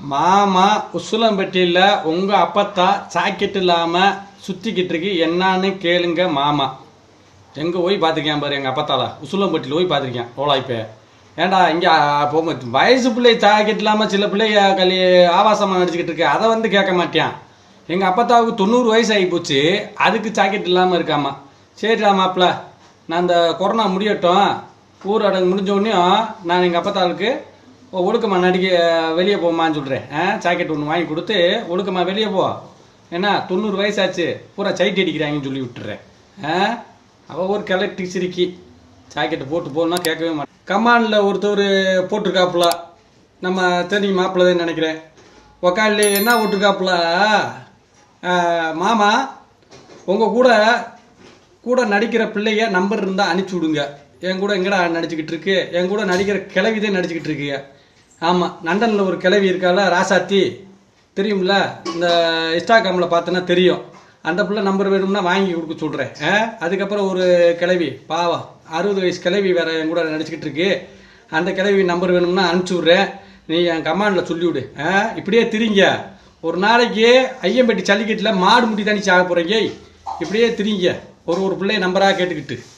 மாமா உசுலம்பட்டியில் உங்கள் அப்பத்தா சாக்கெட் இல்லாமல் சுற்றிக்கிட்டு இருக்கு என்னான்னு கேளுங்க மாமா எங்கே போய் பார்த்துருக்கேன் பாரு எங்கள் அப்பத்தால உசுலம்பட்டியில் போய் பார்த்துருக்கேன் ஓலாய்ப்பே ஏன்டா இங்கே போக வயசு பிள்ளை ஜாக்கெட் இல்லாமல் சில பிள்ளை கல்வி ஆபாசமாக நடிச்சுக்கிட்டு இருக்கு அதை வந்து கேட்க மாட்டேன் எங்கள் அப்பத்தாவுக்கு தொண்ணூறு வயசு ஆகி போச்சு அதுக்கு ஜாக்கெட் இல்லாமல் இருக்காமா சரிடா மாப்பிள்ள நான் இந்த கொரோனா முடியட்டும் ஊரடங்கு முடிஞ்ச உடனேயும் நான் எங்கள் அப்பத்தாளுக்கு ஒழுக்கமா நடிக்க வெளியே போமான்னு சொல்கிறேன் ஆ ஜாக்கெட் ஒன்று வாங்கி கொடுத்து ஒழுக்கமா வெளியே போ என்ன தொண்ணூறு வயசாச்சு பூரா சைட் அடிக்கிறாங்கன்னு சொல்லி விட்டுறேன் ஆ அவள் ஒரு கிளட்டி சிரிக்கி ஜாக்கெட்டை போட்டு போகணும்னா கேட்கவே மாட்டேன் கமானில் ஒருத்தர் போட்டிருக்காப்புல நம்ம தெரியும் மாப்பிள்ளை தான் நினைக்கிறேன் உக்காலி என்ன போட்டிருக்காப்புல ஆ, மாமா உங்கள் கூட கூட நடிக்கிற பிள்ளைய நம்பர் இருந்தால் அனுப்பிச்சி விடுங்க என் கூட எங்கடா நடிச்சுக்கிட்டு இருக்கு என் கூட நடிக்கிற கிளவி தான் நடிச்சுக்கிட்டு இருக்குங்க ஆமாம் லண்டனில் ஒரு கிளவி இருக்கால ராசாத்தி தெரியும்ல இந்த இன்ஸ்டாகிராமில் பார்த்தோன்னா தெரியும் அந்த பிள்ளை நம்பர் வேணும்னா வாங்கி கொடுக்க சொல்கிறேன் அதுக்கப்புறம் ஒரு கிளவி பாவம் அறுபது வயசு கிளவி வேற என் கூட நடிச்சுக்கிட்டு இருக்கு அந்த கிளவி நம்பர் வேணும்னா அனுப்பிச்சி விட்றேன் நீ என் கமாண்டில் சொல்லிவிடு ஆ இப்படியே திரிங்க ஒரு நாளைக்கு ஐயம்பட்டி ஜல்லிக்கட்டில் மாடு முடி தண்ணி சாக போகிறீங்க இப்படியே திரிங்க ஒரு ஒரு பிள்ளைய நம்பராக கேட்டுக்கிட்டு